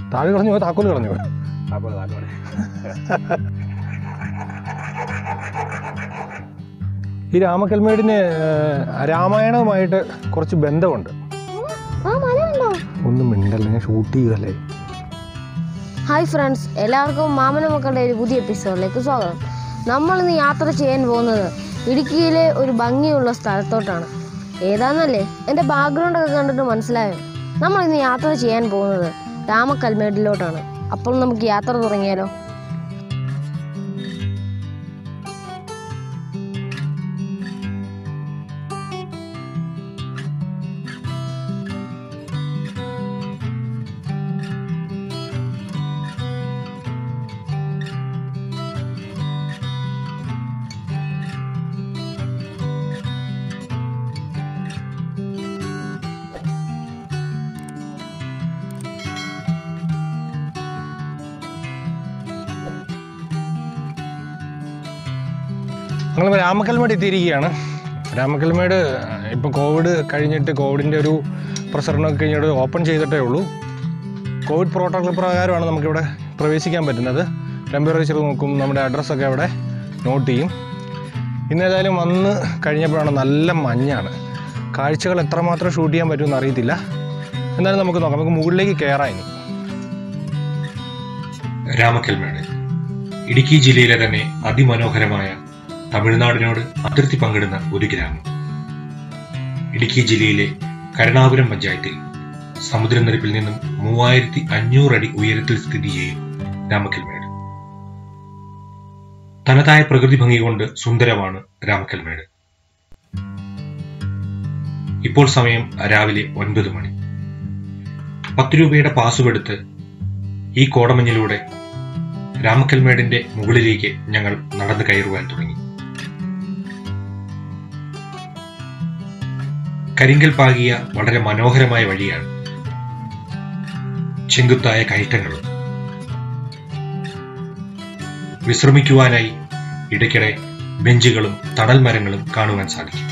താഴെ കളഞ്ഞു പോയി താക്കോല് കളഞ്ഞു പോയി താക്കോല് താക്കോല് ഈ രാമക്കൽമേടിന് ഏഹ്, രാമായണവുമായിട്ട് കുറച്ച് ബന്ധമുണ്ട് ആ മല ഉണ്ടോ ഒന്നും മിണ്ടല്ല ഞാൻ ഷൂട്ട് ചെയ്യുകയല്ലേ ഹായ് ഫ്രണ്ട്സ് എല്ലാവർക്കും മാമന മക്കളുടെ ഒരു പുതിയ എപ്പിസോഡിലേക്ക് സ്വാഗതം നമ്മൾ ഇന്ന് യാത്ര ചെയ്യാൻ പോകുന്നത് ഇടുക്കിയിലെ ഒരു ഭംഗിയുള്ള സ്ഥലത്തോട്ടാണ് ഏതാന്നല്ലേ എൻ്റെ ബാക്ക്ഗ്രൗണ്ട് ഒക്കെ കണ്ടിട്ട് മനസ്സിലായോ നമ്മൾ ഇന്ന് യാത്ര ചെയ്യാൻ പോകുന്നത് രാമക്കൽമേടിലോട്ടാണ് അപ്പോൾ നമുക്ക് യാത്ര തുടങ്ങിയാലോ ഞങ്ങൾ രാമക്കൽമേട് എത്തിയിരിക്കുകയാണ് രാമക്കൽമേട് ഇപ്പോൾ കോവിഡ് കഴിഞ്ഞിട്ട് കോവിഡിൻ്റെ ഒരു പ്രസരണമൊക്കെ കഴിഞ്ഞിട്ട് ഓപ്പൺ ചെയ്തിട്ടേ ഉള്ളൂ കോവിഡ് പ്രോട്ടോകോൾ പ്രകാരമാണ് നമുക്കിവിടെ പ്രവേശിക്കാൻ പറ്റുന്നത് ടെമ്പറേച്ചർ നോക്കും നമ്മുടെ അഡ്രസ്സൊക്കെ അവിടെ നോട്ട് ചെയ്യും ഇന്ന് ഏതായാലും വന്ന് കഴിഞ്ഞപ്പോഴാണ് നല്ല മഞ്ഞാണ് കാഴ്ചകൾ എത്രമാത്രം ഷൂട്ട് ചെയ്യാൻ പറ്റുമെന്ന് അറിയത്തില്ല എന്നാലും നമുക്ക് നോക്കാം നമുക്ക് മുകളിലേക്ക് കയറാം ഇനി രാമക്കൽമേട് ഇടുക്കി ജില്ലയിലെ തന്നെ അതിമനോഹരമായ തമിഴ്നാടിനോട് അതിർത്തി പങ്കിടുന്ന ഒരു ഗ്രാമം ഇടുക്കി ജില്ലയിലെ കരുണാപുരം പഞ്ചായത്തിൽ സമുദ്രനിരപ്പിൽ നിന്നും മൂവായിരത്തി അഞ്ഞൂറ് അടി ഉയരത്തിൽ സ്ഥിതി ചെയ്യും രാമക്കൽമേട് തനതായ പ്രകൃതി ഭംഗി കൊണ്ട് സുന്ദരമാണ് രാമക്കൽമേട് ഇപ്പോൾ സമയം രാവിലെ ഒൻപത് മണി പത്ത് രൂപയുടെ പാസുമെടുത്ത് ഈ കോടമഞ്ഞിലൂടെ രാമക്കൽമേടിന്റെ മുകളിലേക്ക് ഞങ്ങൾ നടന്നു കയറുവാൻ തുടങ്ങി കരിങ്കൽ പാകിയ വളരെ മനോഹരമായ വഴിയാണ് ചെങ്കുത്തായ കയറ്റങ്ങളും വിശ്രമിക്കുവാനായി ഇടയ്ക്കിടെ ബെഞ്ചുകളും തണൽ മരങ്ങളും കാണുവാൻ സാധിക്കും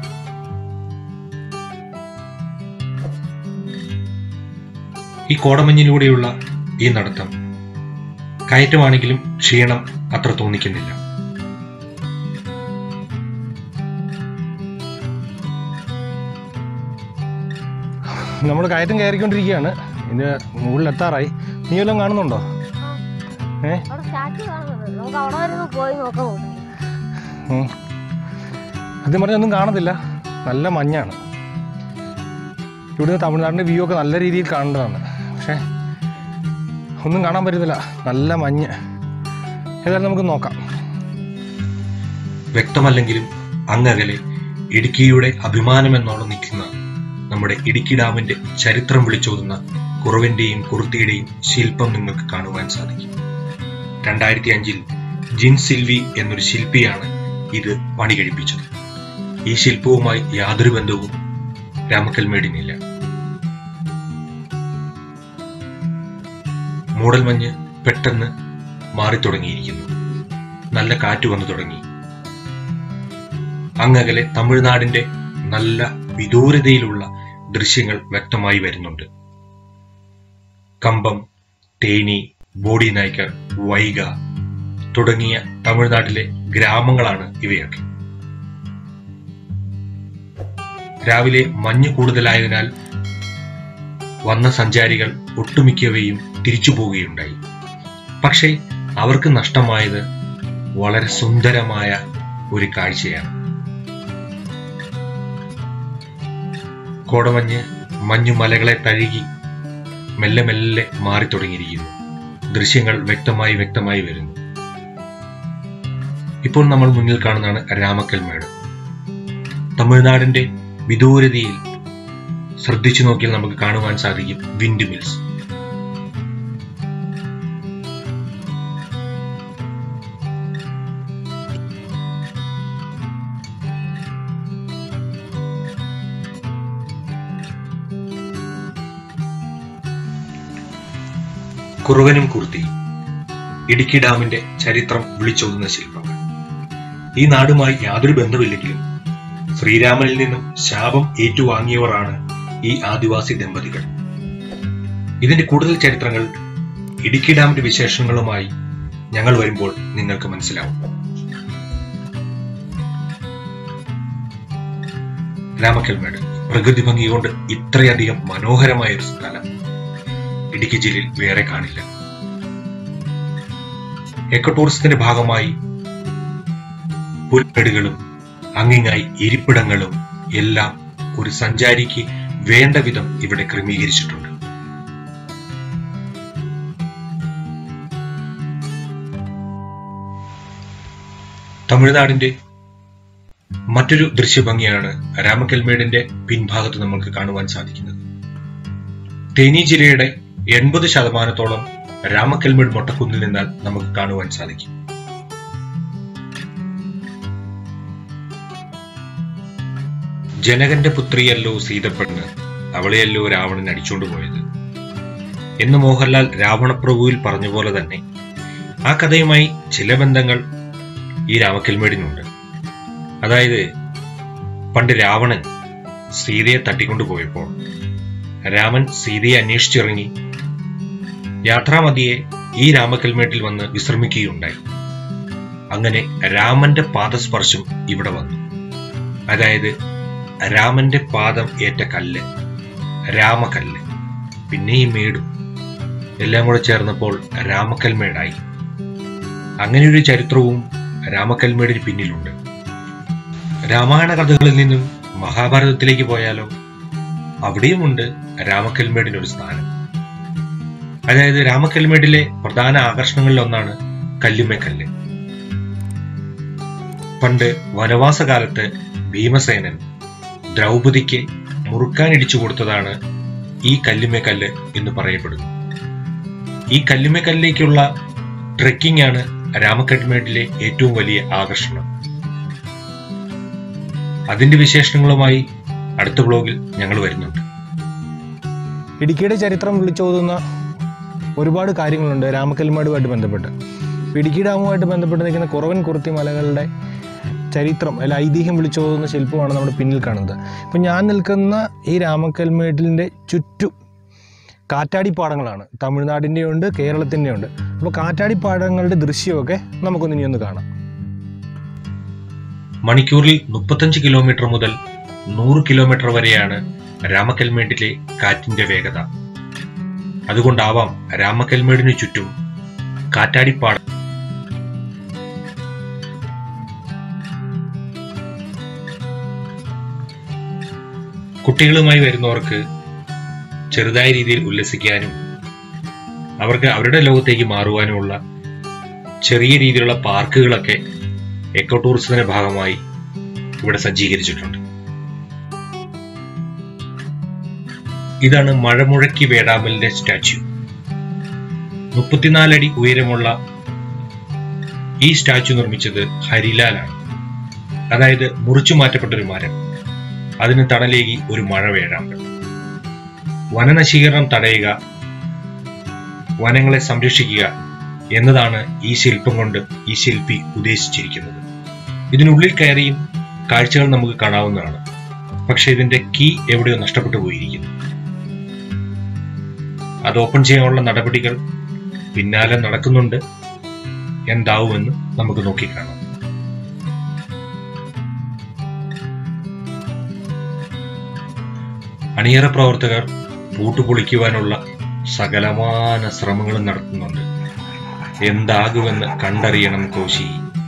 ഈ കോടമഞ്ഞിലൂടെയുള്ള ഈ നടത്തം കയറ്റമാണെങ്കിലും ക്ഷീണം അത്ര തോന്നിക്കുന്നില്ല നമ്മൾ കയറ്റം കയറിക്കൊണ്ടിരിക്കുകയാണ് ഇതിൻ്റെ മുകളിലെത്താറായി നീ വല്ലതും കാണുന്നുണ്ടോ ഏ അവിടെ സ്റ്റാച്ചു കാണുന്നുണ്ട് നമുക്ക് അവിടെ വരെ ഒന്ന് പോയി നോക്കാം ഉം. സത്യം പറഞ്ഞാൽ ഒന്നും കാണത്തില്ല നല്ല മഞ്ഞാണ് ഇവിടുന്ന് തമിഴ്നാടിൻ്റെ വ്യൂ ഒക്കെ നല്ല രീതിയിൽ കാണേണ്ടതാണ് പക്ഷേ ഒന്നും കാണാൻ പറ്റുന്നില്ല നല്ല മഞ്ഞ് ഏതായാലും നമുക്ക് നോക്കാം വ്യക്തമല്ലെങ്കിലും അങ്ങകലെ ഇടുക്കിയുടെ അഭിമാനമെന്നോണം നിൽക്കുന്ന നമ്മുടെ ഇടുക്കി ഡാമിന്റെ ചരിത്രം വിളിച്ചോതുന്ന കുറവിന്റെയും കുറുത്തിയുടെയും ശില്പം നിങ്ങൾക്ക് കാണുവാൻ സാധിക്കും രണ്ടായിരത്തി അഞ്ചിൽ ജിൻ സിൽവി എന്നൊരു ശില്പിയാണ് ഇത് പണി കഴിപ്പിച്ചത് ഈ ശില്പവുമായി യാതൊരു ബന്ധവും രാമക്കൽമേടിനില്ല മൂടൽമഞ്ഞ് പെട്ടെന്ന് മാറിത്തുടങ്ങിയിരിക്കുന്നു നല്ല കാറ്റ് വന്നു തുടങ്ങി അങ്ങകലെ തമിഴ്നാടിന്റെ നല്ല വിദൂരതയിലുള്ള ദൃശ്യങ്ങൾ വ്യക്തമായി വരുന്നുണ്ട് കമ്പം തേനി ബോഡി നായ്ക്കർ വൈഗ തുടങ്ങിയ തമിഴ്നാട്ടിലെ ഗ്രാമങ്ങളാണ് ഇവയൊക്കെ രാവിലെ മഞ്ഞ് കൂടുതലായതിനാൽ വന്ന സഞ്ചാരികൾ ഒട്ടുമിക്കവയും തിരിച്ചു പോവുകയുണ്ടായി പക്ഷേ അവർക്ക് നഷ്ടമായത് വളരെ സുന്ദരമായ ഒരു കാഴ്ചയാണ് കോടമഞ്ഞ് മഞ്ഞുമലകളെ തഴുകി മെല്ലെ മെല്ലെ മാറി തുടങ്ങിയിരിക്കുന്നു ദൃശ്യങ്ങൾ വ്യക്തമായി വ്യക്തമായി വരുന്നു ഇപ്പോൾ നമ്മൾ മുന്നിൽ കാണുന്നതാണ് രാമക്കൽമേട് തമിഴ്നാടിന്റെ വിദൂരതയിൽ ശ്രദ്ധിച്ചു നോക്കിയാൽ നമുക്ക് കാണുവാൻ സാധിക്കും വിൻഡ് മിൽസ് കുറുവനും കുർത്തി ഇടുക്കി ഡാമിന്റെ ചരിത്രം വിളിച്ചോതുന്ന ശില്പങ്ങൾ ഈ നാടുമായി യാതൊരു ബന്ധമില്ലെങ്കിലും ശ്രീരാമനിൽ നിന്നും ശാപം ഏറ്റുവാങ്ങിയവരാണ് ഈ ആദിവാസി ദമ്പതികൾ ഇതിന്റെ കൂടുതൽ ചരിത്രങ്ങൾ ഇടുക്കി ഡാമിന്റെ വിശേഷങ്ങളുമായി ഞങ്ങൾ വരുമ്പോൾ നിങ്ങൾക്ക് മനസ്സിലാവും രാമക്കൽമേട് പ്രകൃതി ഭംഗി കൊണ്ട് ഇത്രയധികം മനോഹരമായ ഒരു സ്ഥലം ഇടുക്കി ജില്ലയിൽ വേറെ കാണില്ല എക്കോ ടൂറിസത്തിന്റെ ഭാഗമായി പുൽമേടുകളും അങ്ങിങ്ങായി ഇരിപ്പിടങ്ങളും എല്ലാം ഒരു സഞ്ചാരിക്ക് വേണ്ട വിധം ഇവിടെ ക്രമീകരിച്ചിട്ടുണ്ട് തമിഴ്നാടിന്റെ മറ്റൊരു ദൃശ്യഭംഗിയാണ് രാമക്കൽമേടിന്റെ പിൻഭാഗത്ത് നമുക്ക് കാണുവാൻ സാധിക്കുന്നത് തേനി ജില്ലയുടെ എൺപത് ശതമാനത്തോളം രാമക്കൽമേട് മൊട്ടക്കുന്നിൽ നിന്നാൽ നമുക്ക് കാണുവാൻ സാധിക്കും ജനകന്റെ പുത്രിയല്ലോ സീതപ്പെണ്ണ് അവളെയല്ലോ രാവണൻ അടിച്ചുകൊണ്ട് പോയത് എന്ന് മോഹൻലാൽ രാവണപ്രഭുവിൽ പറഞ്ഞ പോലെ തന്നെ ആ കഥയുമായി ചില ബന്ധങ്ങൾ ഈ രാമക്കൽമേടിനുണ്ട് അതായത് പണ്ട് രാവണൻ സീതയെ തട്ടിക്കൊണ്ടുപോയപ്പോൾ രാമൻ സീതയെ അന്വേഷിച്ചിറങ്ങി യാത്രാമതിയെ ഈ രാമക്കൽമേട്ടിൽ വന്ന് വിശ്രമിക്കുകയുണ്ടായി അങ്ങനെ രാമന്റെ പാദസ്പർശം ഇവിടെ വന്നു അതായത് രാമന്റെ പാദം ഏറ്റ കല്ല് രാമകല്ല് പിന്നെ ഈ മേടും എല്ലാം കൂടെ ചേർന്നപ്പോൾ രാമക്കൽമേടായി അങ്ങനെ ഒരു ചരിത്രവും രാമക്കൽമേടിന് പിന്നിലുണ്ട് രാമായണ കഥകളിൽ നിന്നും മഹാഭാരതത്തിലേക്ക് പോയാലോ അവിടെയുമുണ്ട് രാമക്കൽമേടിന് ഒരു സ്ഥാനം അതായത് രാമക്കൽമേടിലെ പ്രധാന ആകർഷണങ്ങളിൽ ഒന്നാണ് കല്ലുമ്മക്കല്ല് പണ്ട് വനവാസകാലത്ത് ഭീമസേനൻ ദ്രൗപദിക്ക് മുറുക്കാനിടിച്ചു കൊടുത്തതാണ് ഈ കല്ലുമ്മക്കല്ല് എന്ന് പറയപ്പെടുന്നു ഈ കല്ലുമ്മക്കല്ലിലേക്കുള്ള ട്രെക്കിംഗ് ആണ് രാമക്കൽമേട്ടിലെ ഏറ്റവും വലിയ ആകർഷണം അതിന്റെ വിശേഷണങ്ങളുമായി അടുത്ത ബ്ലോഗിൽ ഞങ്ങൾ വരുന്നുണ്ട് ഇടുക്കിയുടെ ചരിത്രം വിളിച്ചോതുന്ന ഒരുപാട് കാര്യങ്ങളുണ്ട് രാമക്കൽമേടുമായിട്ട് ബന്ധപ്പെട്ട് ഇപ്പൊ ഇടുക്കി ഡാമുമായിട്ട് ബന്ധപ്പെട്ട് നിൽക്കുന്ന കുറവൻ കുറുത്തി മലകളുടെ ചരിത്രം അല്ല ഐതിഹ്യം വിളിച്ചോതുന്ന ശില്പമാണ് നമ്മുടെ പിന്നിൽ കാണുന്നത് ഇപ്പം ഞാൻ നിൽക്കുന്ന ഈ രാമക്കൽമേട്ടിൻ്റെ ചുറ്റും കാറ്റാടിപ്പാടങ്ങളാണ് തമിഴ്നാടിൻ്റെ ഉണ്ട് കേരളത്തിൻ്റെ ഉണ്ട് അപ്പോൾ കാറ്റാടിപ്പാടങ്ങളുടെ ദൃശ്യമൊക്കെ നമുക്കൊന്ന് ഇനി ഒന്ന് കാണാം മണിക്കൂറിൽ മുപ്പത്തഞ്ച് കിലോമീറ്റർ മുതൽ നൂറ് കിലോമീറ്റർ വരെയാണ് രാമക്കൽമേട്ടിലെ കാറ്റിന്റെ വേഗത അതുകൊണ്ടാവാം രാമക്കൽമേടിനു ചുറ്റും കാറ്റാടിപ്പാട കുട്ടികളുമായി വരുന്നവർക്ക് ചെറുതായ രീതിയിൽ ഉല്ലസിക്കാനും അവർക്ക് അവരുടെ ലോകത്തേക്ക് മാറുവാനുമുള്ള ചെറിയ രീതിയിലുള്ള പാർക്കുകളൊക്കെ എക്കോ ടൂറിസത്തിന്റെ ഭാഗമായി ഇവിടെ സജ്ജീകരിച്ചിട്ടുണ്ട് ഇതാണ് മഴമുഴക്കി വേടാമലിന്റെ സ്റ്റാച്യു മുപ്പത്തിനാലടി ഉയരമുള്ള ഈ സ്റ്റാച്യു നിർമ്മിച്ചത് ഹരിലാലാണ് അതായത് മുറിച്ചു മാറ്റപ്പെട്ട ഒരു മരം അതിന് തണലേകി ഒരു മഴ വേഴാമ്പൽ വനനശീകരണം തടയുക വനങ്ങളെ സംരക്ഷിക്കുക എന്നതാണ് ഈ ശില്പം കൊണ്ട് ഈ ശില്പി ഉദ്ദേശിച്ചിരിക്കുന്നത് ഇതിനുള്ളിൽ കയറിയും കാഴ്ചകൾ നമുക്ക് കാണാവുന്നതാണ് പക്ഷെ ഇതിന്റെ കീ എവിടെയോ നഷ്ടപ്പെട്ടു പോയിരിക്കുന്നു അത് ഓപ്പൺ ചെയ്യാനുള്ള നടപടികൾ പിന്നാലെ നടക്കുന്നുണ്ട് എന്താവുമെന്ന് നമുക്ക് നോക്കിക്കാണാം അണിയറ പ്രവർത്തകർ പൂട്ടുപൊളിക്കുവാനുള്ള സകലമാന ശ്രമങ്ങളും നടത്തുന്നുണ്ട് എന്താകുമെന്ന് കണ്ടറിയണം കോശി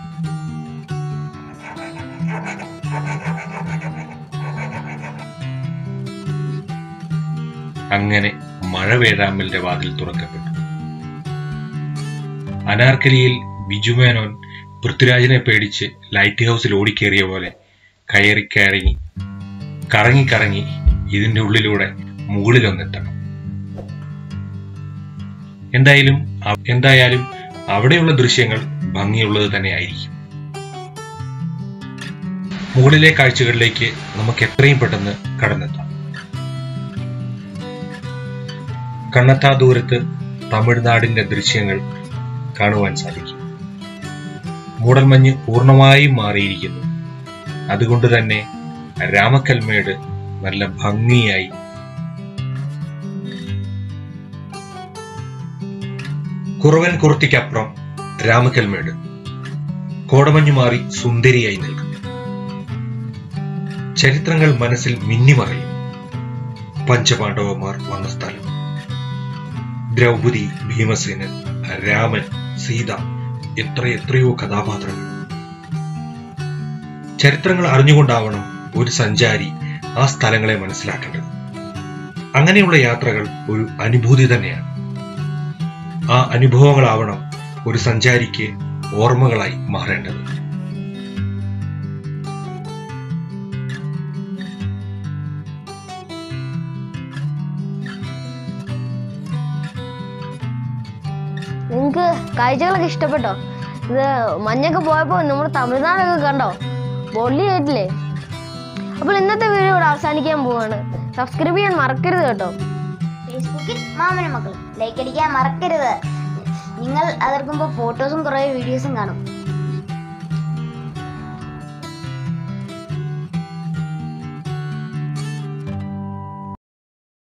അങ്ങനെ മഴവേഴാമ്പലിന്റെ വാതിൽ തുറക്കപ്പെട്ടു അനാർക്കലിയിൽ ബിജുമേനോൻ പൃഥ്വിരാജിനെ പേടിച്ച് ലൈറ്റ് ഹൗസിൽ ഓടിക്കേറിയ പോലെ കയറി കയറി കറങ്ങി കറങ്ങി ഇതിന്റെ ഉള്ളിലൂടെ മുകളിലൊന്നെത്തണം എന്തായാലും അ- എന്തായാലും അവിടെയുള്ള ദൃശ്യങ്ങൾ ഭംഗിയുള്ളത് തന്നെയായിരിക്കും മുകളിലെ കാഴ്ചകളിലേക്ക് നമുക്ക് എത്രയും പെട്ടെന്ന് കടന്നെത്താം കണ്ണെത്താ ദൂരത്ത് തമിഴ്നാടിന്റെ ദൃശ്യങ്ങൾ കാണുവാൻ സാധിക്കും മൂടൽമഞ്ഞ് പൂർണ്ണമായും മാറിയിരിക്കുന്നു അതുകൊണ്ട് തന്നെ രാമക്കൽമേട് നല്ല ഭംഗിയായി കുറവൻ കുർത്തിക്കപ്പുറം രാമക്കൽമേട് കോടമഞ്ഞു മാറി സുന്ദരിയായി നിൽക്കും ചരിത്രങ്ങൾ മനസ്സിൽ മിന്നിമറയും പഞ്ചപാണ്ഡവന്മാർ വന്ന സ്ഥലം ദ്രൗപദി ഭീമസേനൻ രാമൻ സീത എത്ര എത്രയോ കഥാപാത്രങ്ങൾ ചരിത്രങ്ങൾ അറിഞ്ഞുകൊണ്ടാവണം ഒരു സഞ്ചാരി ആ സ്ഥലങ്ങളെ മനസ്സിലാക്കേണ്ടത് അങ്ങനെയുള്ള യാത്രകൾ ഒരു അനുഭൂതി തന്നെയാണ് ആ അനുഭവങ്ങളാവണം ഒരു സഞ്ചാരിക്ക് ഓർമ്മകളായി മാറേണ്ടത് നിങ്ങൾക്ക് കാഴ്ചകളൊക്കെ ഇഷ്ടപ്പെട്ടോ ഇത് മഞ്ഞൊക്കെ പോയപ്പോൾ നമ്മൾ തമിഴ്നാടൊക്കെ കണ്ടോ പൊള്ളി കേട്ടില്ലേ അപ്പോൾ ഇന്നത്തെ വീഡിയോ ഇവിടെ അവസാനിക്കാൻ പോവാണ് സബ്സ്ക്രൈബ് ചെയ്യാൻ മറക്കരുത് കേട്ടോ ഫേസ്ബുക്കിൽ മാമന മക്കൾ ലൈക്ക് അടിക്കാൻ മറക്കരുത് നിങ്ങൾ അതിർക്കുമ്പോൾ ഫോട്ടോസും കുറേ വീഡിയോസും കാണും